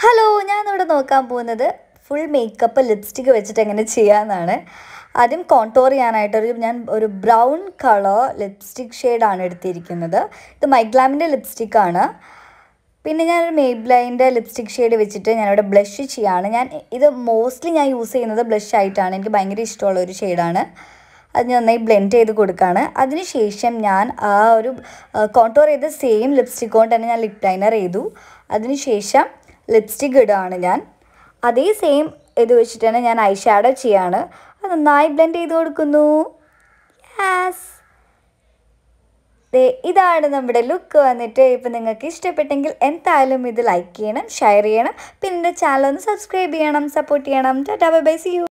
hello ഞാനിവിടെ നോക്കാൻ പോകുന്നത് ഫുൾ മേക്കപ്പ് ലിപ്സ്റ്റിക്ക് വെച്ചിട്ട് എങ്ങനെ ചെയ്യാമെന്നാണ് ആദ്യം കോൺടോർ ചെയ്യാനായിട്ടൊരു ഞാൻ ഒരു ബ്രൗൺ കളർ ലിപ്സ്റ്റിക് ഷെയ്ഡാണ് എടുത്തിരിക്കുന്നത് ഇത് മൈഗ്ലാമിൻ്റെ ലിപ്സ്റ്റിക്കാണ് പിന്നെ ഞാനൊരു മെയ്ബ്ലൈൻ്റെ ലിപ്സ്റ്റിക് ഷെയ്ഡ് വെച്ചിട്ട് ഞാനിവിടെ ബ്ലഷ് ചെയ്യാണ് ഞാൻ ഇത് മോസ്റ്റ്ലി ഞാൻ യൂസ് ചെയ്യുന്നത് ബ്ലഷ് ആയിട്ടാണ് എനിക്ക് ഭയങ്കര ഇഷ്ടമുള്ള ഒരു ഷെയ്ഡാണ് അത് ഞാൻ നന്നായി ബ്ലെൻഡ് ചെയ്ത് കൊടുക്കുകയാണ് അതിനുശേഷം ഞാൻ ആ ഒരു കോൺടോർ ചെയ്ത സെയിം ലിപ്സ്റ്റിക് കൊണ്ട് തന്നെ ഞാൻ ലിപ് ലൈനർ ചെയ്തു അതിനുശേഷം ലിപ്സ്റ്റിക് ഇടുകയാണ് ഞാൻ അതേ സെയിം ഇത് വെച്ചിട്ട് തന്നെ ഞാൻ ഐ ഷാഡോ ചെയ്യാണ് അത് നന്നായി ബ്ലെൻഡ് ചെയ്ത് കൊടുക്കുന്നു യാസ് ദേ ഇതാണ് നമ്മുടെ ലുക്ക് വന്നിട്ട് ഇപ്പം നിങ്ങൾക്ക് ഇഷ്ടപ്പെട്ടെങ്കിൽ എന്തായാലും ഇത് ലൈക്ക് ചെയ്യണം ഷെയർ ചെയ്യണം പിന്നെ എൻ്റെ ചാനൽ ഒന്ന് സബ്സ്ക്രൈബ് ചെയ്യണം സപ്പോർട്ട് ചെയ്യണം tata bye bye see U